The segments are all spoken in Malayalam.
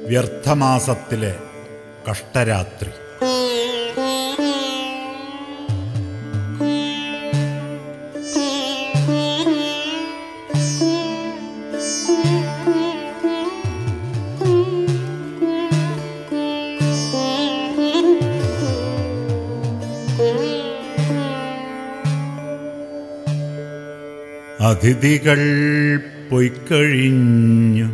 വ്യർത്ഥമാസത്തിലെ കഷ്ടരാത്രി അതിഥികൾ പൊയ്ക്കഴിഞ്ഞു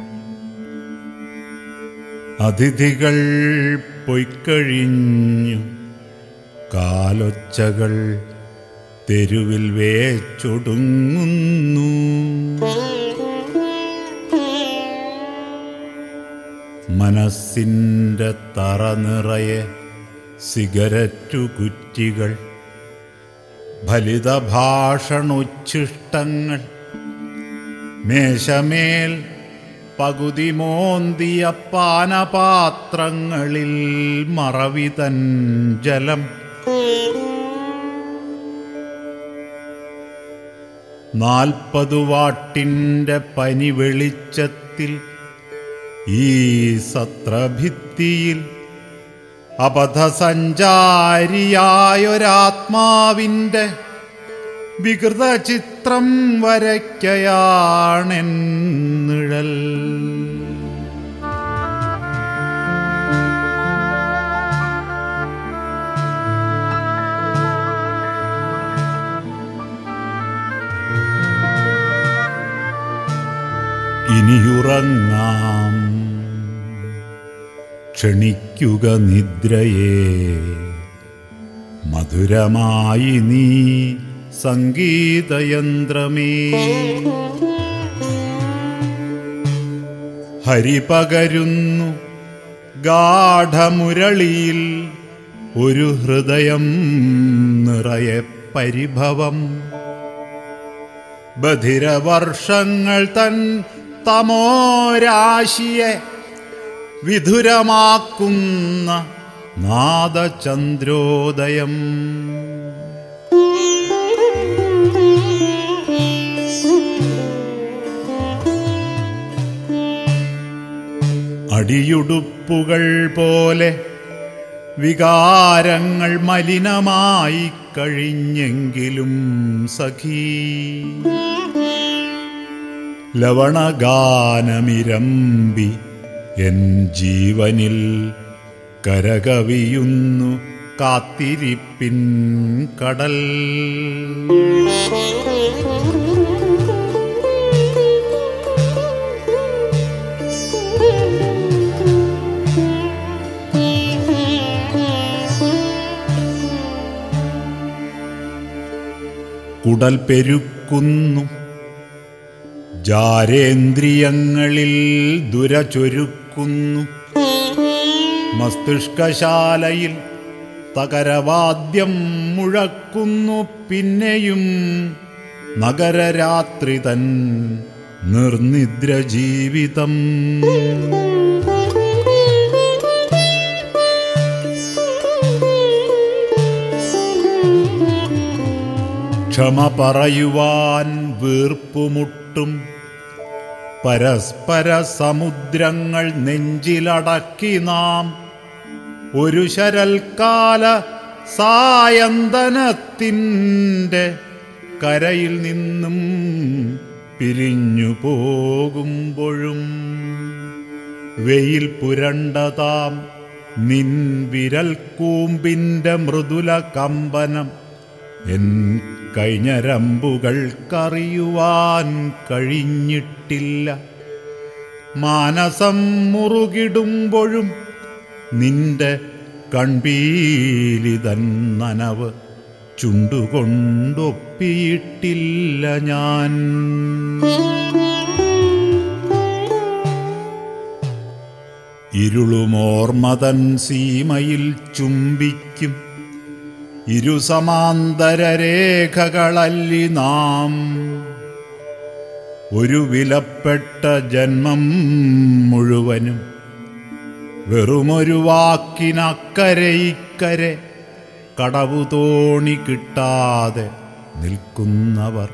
അതിഥികൾ പൊയ്ക്കഴിഞ്ഞു കാലൊച്ചകൾ തെരുവിൽ വേച്ചൊടുങ്ങുന്നു മനസ്സിൻ്റെ തറ നിറയെ സിഗരറ്റു കുറ്റികൾ ഫലിതഭാഷണോച്ഛിഷ്ടങ്ങൾ മേശമേൽ പകുതി മോന്തിയ പാനപാത്രങ്ങളിൽ മറവിതൻ ജലം നാൽപ്പതു വാട്ടിൻ്റെ പനി വെളിച്ചത്തിൽ ഈ സത്രഭിത്തിയിൽ അബദ്ധസഞ്ചാരിയായൊരാത്മാവിൻ്റെ വികൃത ചിത്രം വരയ്ക്കയാണെൻ നിഴൽ ഇനിയുറങ്ങാം ക്ഷണിക്കുക നിദ്രയെ മധുരമായി നീ സംഗീതയന്ത്രമേ ഹരി പകരുന്നു ഗാഠമുരളിയിൽ ഒരു ഹൃദയം നിറയെ പരിഭവം ബധിരവർഷങ്ങൾ തൻ തമോരാശിയെ വിധുരമാക്കുന്ന നാദചന്ദ്രോദയം അടിയുടുപ്പുകൾ പോലെ വികാരങ്ങൾ മലിനമായി കഴിഞ്ഞെങ്കിലും സഖീ ലവണഗാനമിരമ്പി എൻ ജീവനിൽ കരകവിയുന്നു കാത്തിരിപ്പിൻ കടൽ കുടൽ പെരുക്കുന്നു ജാരേന്ദ്രിയങ്ങളിൽ ദുര ചൊരുക്കുന്നു മസ്തിഷ്കശാലയിൽ തകരവാദ്യം മുഴക്കുന്നു പിന്നെയും നഗരരാത്രി തൻ നിർനിദ്ര ജീവിതം ക്ഷമ പറയുവാൻ വീർപ്പുമുട്ടും പരസ്പര സമുദ്രങ്ങൾ നെഞ്ചിലടക്കി നാം ഒരു ശരൽക്കാല സായന്തനത്തിൻ്റെ കരയിൽ നിന്നും പിരിഞ്ഞു പോകുമ്പോഴും വെയിൽ പുരണ്ടതാം നിൻ വിരൽ കൂമ്പിൻ്റെ മൃദുല കമ്പനം എൻ കൈഞ്ഞരമ്പുകൾക്കറിയുവാൻ കഴിഞ്ഞിട്ടില്ല മാനസം മുറുകിടുമ്പോഴും നിന്റെ കൺപീലിതൻ നനവ് ചുണ്ടുകൊണ്ടൊപ്പിയിട്ടില്ല ഞാൻ ഇരുളുമോർമതൻ സീമയിൽ ചുംബിക്കും ഇരുസമാന്തര രേഖകളല്ലി നാം ഒരു വിലപ്പെട്ട ജന്മം മുഴുവനും വെറുമൊരു വാക്കിനക്കരെ ഇക്കരെ കടവു തോണി കിട്ടാതെ നിൽക്കുന്നവർ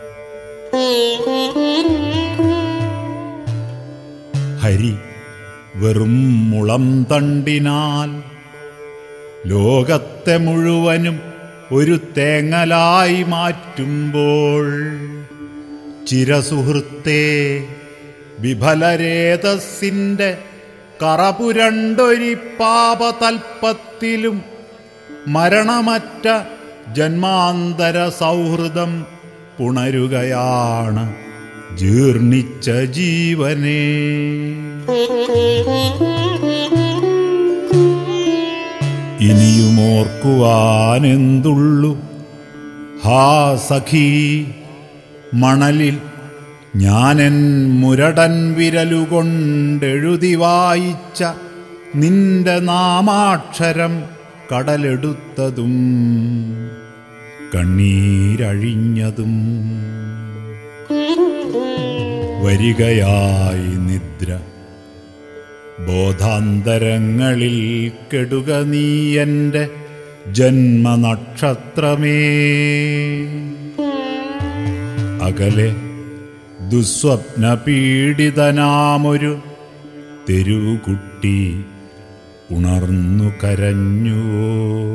ഹരി വെറും മുളം തണ്ടിനാൽ ലോകത്തെ മുഴുവനും ഒരു തേങ്ങലായി മാറ്റുമ്പോൾ ചിരസുഹൃത്തെ വിഫലരേതസിൻ്റെ കറപുരണ്ടൊരി പാപതൽപ്പത്തിലും മരണമറ്റ ജന്മാന്തര സൗഹൃദം പുണരുകയാണ് ജീർണിച്ച ജീവനേ ഇനിയുമോർക്കുവാനെന്തുള്ളു ഹാ സഖീ മണലിൽ ഞാനെൻ മുരടൻ വിരലുകൊണ്ടെഴുതി വായിച്ച നിന്റെ നാമാക്ഷരം കടലെടുത്തതും കണ്ണീരഴിഞ്ഞതും വരികയായി നിദ്ര ബോധാന്തരങ്ങളിൽ കെടുക നീ എൻ്റെ ജന്മനക്ഷത്രമേ അകലെ ദുസ്വപ്ന പീഡിതനാമൊരു തെരുവുകുട്ടി ഉണർന്നു കരഞ്ഞുവോ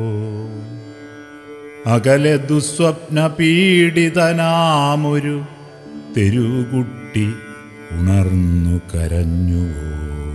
അകലെ ദുസ്വപ്ന പീഡിതനാമൊരു തെരുവുകുട്ടി ഉണർന്നു കരഞ്ഞുവോ